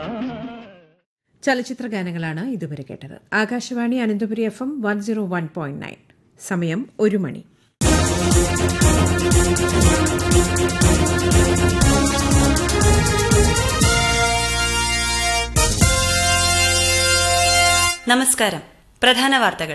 ചലച്ചിത്ര ഗാനങ്ങളാണ് ഇതുവരെ കേട്ടത് Akashvani Ananthapuri F M one zero one point nine സമയം ഒരു മണി നമസ്കാരം പ്രധാന വാർത്തകൾ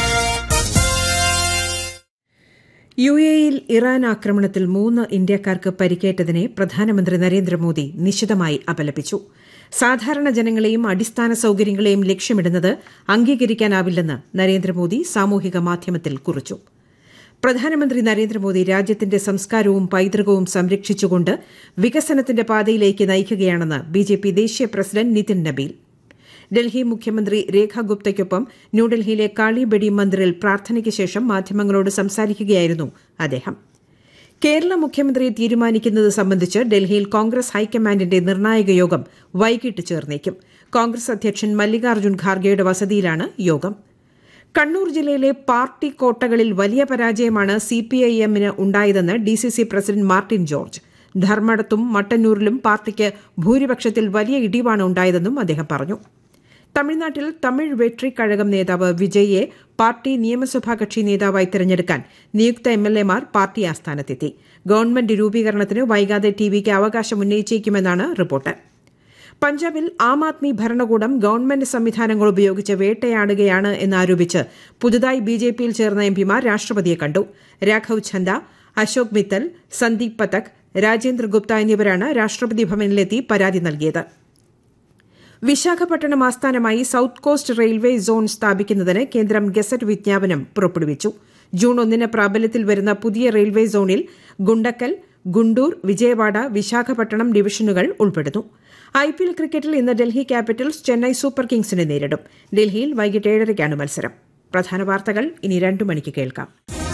യു എയിൽ ഇറാൻ ആക്രമണത്തിൽ മൂന്ന് ഇന്ത്യക്കാർക്ക് പരിക്കേറ്റതിനെ പ്രധാനമന്ത്രി നരേന്ദ്രമോദി നിശിതമായി അപലപിച്ചു സാധാരണ ജനങ്ങളെയും അടിസ്ഥാന സൌകര്യങ്ങളെയും ലക്ഷ്യമിടുന്നത് അംഗീകരിക്കാനാവില്ലെന്ന് നരേന്ദ്രമോദി സാമൂഹിക മാധ്യമത്തിൽ കുറിച്ചു പ്രധാനമന്ത്രി നരേന്ദ്രമോദി രാജ്യത്തിന്റെ സംസ്കാരവും പൈതൃകവും സംരക്ഷിച്ചുകൊണ്ട് വികസനത്തിന്റെ പാതയിലേക്ക് നയിക്കുകയാണെന്ന് ബിജെപി ദേശീയ പ്രസിഡന്റ് നിതിൻ നബീൽ ഡൽഹി മുഖ്യമന്ത്രി രേഖ ഗുപ്തയ്ക്കൊപ്പം ന്യൂഡൽഹിയിലെ കാളിബെടി മന്ദിറിൽ പ്രാർത്ഥനയ്ക്ക് ശേഷം മാധ്യമങ്ങളോട് സംസാരിക്കുകയായിരുന്നു അദ്ദേഹം കേരള മുഖ്യമന്ത്രിയെ തീരുമാനിക്കുന്നത് സംബന്ധിച്ച് ഡൽഹിയിൽ കോൺഗ്രസ് ഹൈക്കമാൻഡിന്റെ നിർണായക യോഗം വൈകിട്ട് ചേർന്നേക്കും കോൺഗ്രസ് അധ്യക്ഷൻ മല്ലികാർജ്ജുൻ ഖാർഗെയുടെ വസതിയിലാണ് യോഗം കണ്ണൂർ ജില്ലയിലെ പാർട്ടി കോട്ടകളിൽ വലിയ പരാജയമാണ് സിപിഐഎമ്മിന് ഉണ്ടായതെന്ന് ഡിസിസി പ്രസിഡന്റ് മാർട്ടിൻ ജോർജ് ധർമ്മടത്തും മട്ടന്നൂരിലും പാർട്ടിക്ക് ഭൂരിപക്ഷത്തിൽ വലിയ ഇടിവാണ് ഉണ്ടായതെന്നും അദ്ദേഹം പറഞ്ഞു തമിഴ്നാട്ടിൽ തമിഴ് വെട്രി കഴകം നേതാവ് വിജയിയെ പാർട്ടി നിയമസഭാ കക്ഷി നേതാവായി തെരഞ്ഞെടുക്കാൻ നിയുക്ത എംഎൽഎമാർ പാർട്ടി ആസ്ഥാനത്തെത്തി ഗവൺമെന്റ് രൂപീകരണത്തിന് വൈകാതെ ടിവിക്ക് അവകാശം ഉന്നയിച്ചേക്കുമെന്നാണ് റിപ്പോർട്ട് പഞ്ചാബിൽ ആം ആദ്മി ഭരണകൂടം ഗവൺമെന്റ് സംവിധാനങ്ങൾ ഉപയോഗിച്ച് വേട്ടയാടുകയാണ് എന്നാരോപിച്ച് പുതുതായി ബിജെപിയിൽ ചേർന്ന എംപിമാർ രാഷ്ട്രപതിയെ കണ്ടു രാഘവ് ഛന്ദ അശോക് മിത്തൽ സന്ദീപ് പതക് രാജേന്ദ്ര ഗുപ്ത എന്നിവരാണ് രാഷ്ട്രപതി ഭവനിലെത്തി പരാതി നൽകിയത് വിശാഖപട്ടണം ആസ്ഥാനമായി സൌത്ത് കോസ്റ്റ് റെയിൽവേ സോൺ സ്ഥാപിക്കുന്നതിന് കേന്ദ്രം ഗസറ്റ് വിജ്ഞാപനം പുറപ്പെടുവിച്ചു ജൂൺ ഒന്നിന് പ്രാബല്യത്തിൽ വരുന്ന പുതിയ റെയിൽവേ സോണിൽ ഗുണ്ടക്കൽ ഗുണ്ടൂർ വിജയവാഡ വിശാഖപട്ടണം ഡിവിഷനുകൾ ഉൾപ്പെടുന്നു ഐപിഎൽ ക്രിക്കറ്റിൽ ഇന്ന് ഡൽഹി ക്യാപിറ്റൽസ് ചെന്നൈ സൂപ്പർ കിങ്സിനെ നേരിടും ഡൽഹിയിൽ വൈകിട്ട് ഏഴരയ്ക്കാണ് മത്സരം പ്രധാന വാർത്തകൾ ഇനി രണ്ടു മണിക്ക് കേൾക്കാം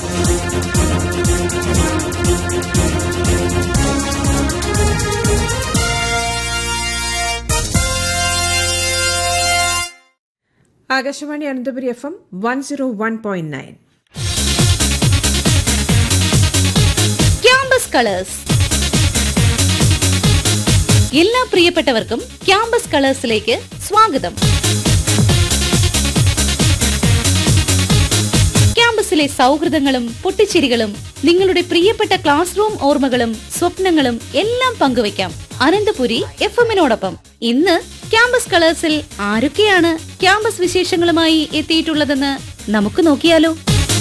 Akashvani Ananthapuri F M one zero one point nine campus colours എല്ലാ പ്രിയപ്പെട്ടവർക്കും ക്യാമ്പസ് കളേഴ്സിലേക്ക് സ്വാഗതം ക്യാമ്പസിലെ സൗഹൃദങ്ങളും പൊട്ടിച്ചിരികളും നിങ്ങളുടെ പ്രിയപ്പെട്ട ക്ലാസ് റൂം ഓർമ്മകളും സ്വപ്നങ്ങളും എല്ലാം പങ്കുവയ്ക്കാം അനന്തപുരി എഫ് എമ്മിനോടൊപ്പം ഇന്ന് ക്യാമ്പസ് കളേഴ്സിൽ ആരൊക്കെയാണ് ക്യാമ്പസ് വിശേഷങ്ങളുമായി എത്തിയിട്ടുള്ളതെന്ന് നമുക്ക് നോക്കിയാലോ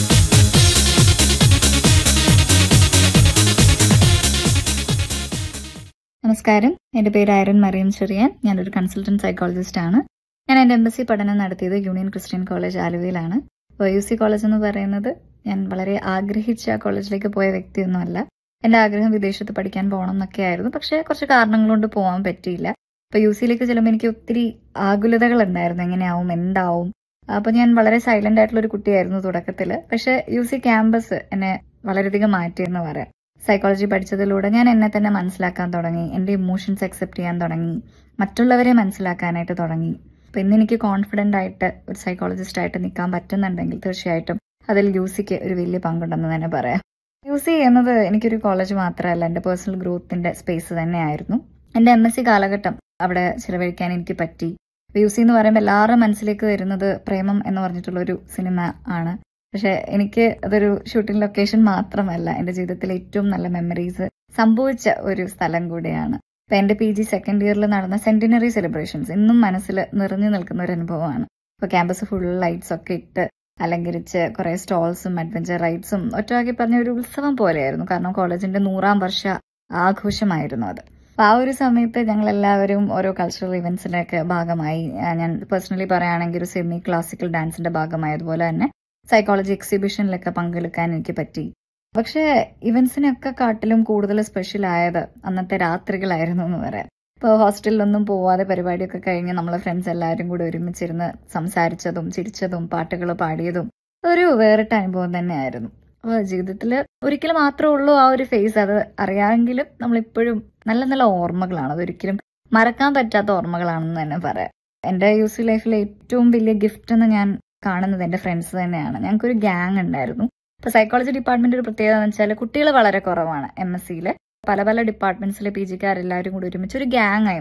നമസ്കാരം എൻ്റെ പേര് ഐറൻ മറിയം ചെറിയാൻ ഞാനൊരു കൺസൾട്ടന്റ് സൈക്കോളജിസ്റ്റ് ആണ് ഞാൻ എൻ്റെ എംബസി പഠനം നടത്തിയത് യൂണിയൻ ക്രിസ്ത്യൻ കോളേജ് ആലുവയിലാണ് ഒ യു സി കോളേജ് എന്ന് പറയുന്നത് ഞാൻ വളരെ ആഗ്രഹിച്ച ആ കോളേജിലേക്ക് പോയ വ്യക്തിയൊന്നുമല്ല എൻ്റെ ആഗ്രഹം വിദേശത്ത് പഠിക്കാൻ പോകണം എന്നൊക്കെ ആയിരുന്നു പക്ഷേ കുറച്ച് കാരണങ്ങൾ കൊണ്ട് പോകാൻ പറ്റിയില്ല അപ്പൊ യു സിയിലേക്ക് ചെല്ലുമ്പോൾ എനിക്ക് ഒത്തിരി ആകുലതകൾ ഉണ്ടായിരുന്നു എങ്ങനെയാവും എന്താവും അപ്പൊ ഞാൻ വളരെ സൈലന്റ് ആയിട്ടുള്ള ഒരു കുട്ടിയായിരുന്നു തുടക്കത്തിൽ പക്ഷെ യു സി ക്യാമ്പസ് എന്നെ വളരെയധികം മാറ്റിയെന്ന് പറയാം സൈക്കോളജി പഠിച്ചതിലൂടെ ഞാൻ എന്നെ തന്നെ മനസ്സിലാക്കാൻ തുടങ്ങി എൻ്റെ ഇമോഷൻസ് അക്സെപ്റ്റ് ചെയ്യാൻ തുടങ്ങി മറ്റുള്ളവരെ മനസ്സിലാക്കാനായിട്ട് തുടങ്ങി അപ്പൊ ഇന്ന് എനിക്ക് കോൺഫിഡന്റ് ആയിട്ട് ഒരു സൈക്കോളജിസ്റ്റ് ആയിട്ട് നിൽക്കാൻ പറ്റുന്നുണ്ടെങ്കിൽ തീർച്ചയായിട്ടും അതിൽ യു സിക്ക് ഒരു വലിയ പങ്കുണ്ടെന്ന് തന്നെ പറയാം യു സി എന്നത് എനിക്കൊരു കോളേജ് മാത്രമല്ല എൻ്റെ പേഴ്സണൽ ഗ്രോത്തിന്റെ സ്പേസ് തന്നെയായിരുന്നു എൻ്റെ എം എസ് സി കാലഘട്ടം അവിടെ ചിലവഴിക്കാൻ എനിക്ക് പറ്റി യു സി എന്ന് പറയുമ്പോൾ എല്ലാവരുടെ മനസ്സിലേക്ക് വരുന്നത് പ്രേമം എന്ന് പറഞ്ഞിട്ടുള്ള ഒരു സിനിമ ആണ് പക്ഷെ എനിക്ക് അതൊരു ഷൂട്ടിംഗ് ലൊക്കേഷൻ മാത്രമല്ല എൻ്റെ ജീവിതത്തിലെ ഏറ്റവും നല്ല മെമ്മറീസ് സംഭവിച്ച ഒരു സ്ഥലം കൂടിയാണ് ഇപ്പൊ എന്റെ പി ജി സെക്കൻഡ് ഇയറിൽ നടന്ന സെന്റിനറി സെലിബ്രേഷൻസ് ഇന്നും മനസ്സിൽ നിറഞ്ഞു നിൽക്കുന്ന ഒരു അനുഭവമാണ് ഇപ്പൊ ക്യാമ്പസ് ഫുൾ ലൈറ്റ്സ് ഒക്കെ ഇട്ട് അലങ്കരിച്ച് കുറെ സ്റ്റോൾസും അഡ്വഞ്ചർ റൈഡ്സും ഒറ്റവാക്കി പറഞ്ഞ ഒരു ഉത്സവം പോലെയായിരുന്നു കാരണം കോളേജിന്റെ നൂറാം വർഷ ആഘോഷമായിരുന്നു അത് അപ്പൊ ആ ഒരു സമയത്ത് ഞങ്ങൾ എല്ലാവരും ഓരോ കൾച്ചറൽ ഇവന്റ്സിന്റെ ഭാഗമായി ഞാൻ പേഴ്സണലി പറയുകയാണെങ്കിൽ ഒരു സെമി ക്ലാസിക്കൽ ഡാൻസിന്റെ ഭാഗമായി അതുപോലെ തന്നെ സൈക്കോളജി എക്സിബിഷനിലൊക്കെ പങ്കെടുക്കാൻ എനിക്ക് പറ്റി പക്ഷേ ഇവന്റ്സിനൊക്കെ കാട്ടിലും കൂടുതൽ സ്പെഷ്യൽ ആയത് അന്നത്തെ രാത്രികളായിരുന്നു എന്ന് പറയാം ഇപ്പോൾ ഹോസ്റ്റലിലൊന്നും പോവാതെ പരിപാടിയൊക്കെ കഴിഞ്ഞ് നമ്മളെ ഫ്രണ്ട്സ് എല്ലാവരും കൂടെ ഒരുമിച്ചിരുന്ന് സംസാരിച്ചതും ചിരിച്ചതും പാട്ടുകൾ പാടിയതും ഒരു വേറിട്ട അനുഭവം തന്നെയായിരുന്നു അപ്പോൾ ജീവിതത്തിൽ ഒരിക്കലും മാത്രമേ ഉള്ളൂ ആ ഒരു ഫേസ് അത് അറിയാമെങ്കിലും നമ്മളിപ്പോഴും നല്ല നല്ല ഓർമ്മകളാണ് അതൊരിക്കലും മറക്കാൻ പറ്റാത്ത ഓർമ്മകളാണെന്ന് തന്നെ പറയാം എൻ്റെ യു സി ലൈഫിലെ ഏറ്റവും വലിയ ഗിഫ്റ്റ് എന്ന് ഞാൻ കാണുന്നത് എൻ്റെ ഫ്രണ്ട്സ് തന്നെയാണ് ഞങ്ങൾക്കൊരു ഗ്യാങ് ഉണ്ടായിരുന്നു ഇപ്പൊ സൈക്കോളജി ഡിപ്പാർട്ട്മെന്റ് ഒരു പ്രത്യേകത എന്ന് വെച്ചാൽ കുട്ടികൾ വളരെ കുറവാണ് എം എസ് സിയിൽ പല പല ഡിപ്പാർട്ട്മെന്റ്സിലെ പി ജിക്കാരെല്ലാവരും കൂടി ഒരുമിച്ച് ഒരു ഗ്യാങ് ആയി മാറി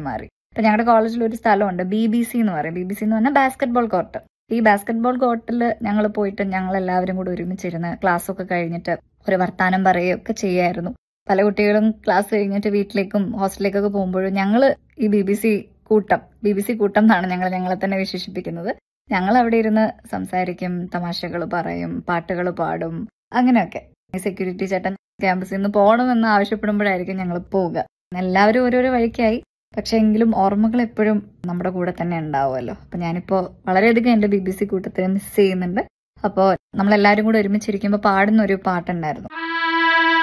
ഇപ്പൊ ഞങ്ങളുടെ കോളേജിൽ ഒരു സ്ഥലമുണ്ട് ബി ബി സി എന്ന് പറയും ബി ബി സി എന്ന് പറഞ്ഞാൽ ബാസ്കറ്റ് ബോൾ കോർട്ട് ഈ ബാസ്കറ്റ് ബോൾ കോർട്ടിൽ ഞങ്ങൾ പോയിട്ട് ഞങ്ങൾ എല്ലാവരും കൂടെ ഒരുമിച്ചിരുന്ന് ക്ലാസ് ഒക്കെ കഴിഞ്ഞിട്ട് ഒരു വർത്താനം പറയുകയൊക്കെ ചെയ്യായിരുന്നു പല കുട്ടികളും ക്ലാസ് കഴിഞ്ഞിട്ട് വീട്ടിലേക്കും ഹോസ്റ്റലിലേക്കൊക്കെ പോകുമ്പോഴും ഞങ്ങൾ ഈ ബി ബി സി കൂട്ടം ബി ബി സി കൂട്ടം എന്നാണ് ഞങ്ങൾ ഞങ്ങളെ തന്നെ വിശേഷിപ്പിക്കുന്നത് ഞങ്ങൾ അവിടെ ഇരുന്ന് സംസാരിക്കും തമാശകൾ പറയും പാട്ടുകൾ പാടും അങ്ങനെയൊക്കെ സെക്യൂരിറ്റി ചേട്ടൻ ക്യാമ്പസിൽ നിന്ന് പോകണമെന്ന് ആവശ്യപ്പെടുമ്പോഴായിരിക്കും ഞങ്ങൾ പോവുക എല്ലാവരും ഓരോരോ വഴിക്കായി പക്ഷെ എങ്കിലും ഓർമ്മകൾ എപ്പോഴും നമ്മുടെ കൂടെ തന്നെ ഉണ്ടാവുമല്ലോ അപ്പൊ ഞാനിപ്പോ വളരെയധികം എന്റെ ബി ബി സി കൂട്ടത്തെ മിസ് ചെയ്യുന്നുണ്ട് അപ്പോ നമ്മളെല്ലാരും കൂടെ ഒരുമിച്ചിരിക്കുമ്പോൾ പാടുന്ന ഒരു പാട്ടുണ്ടായിരുന്നു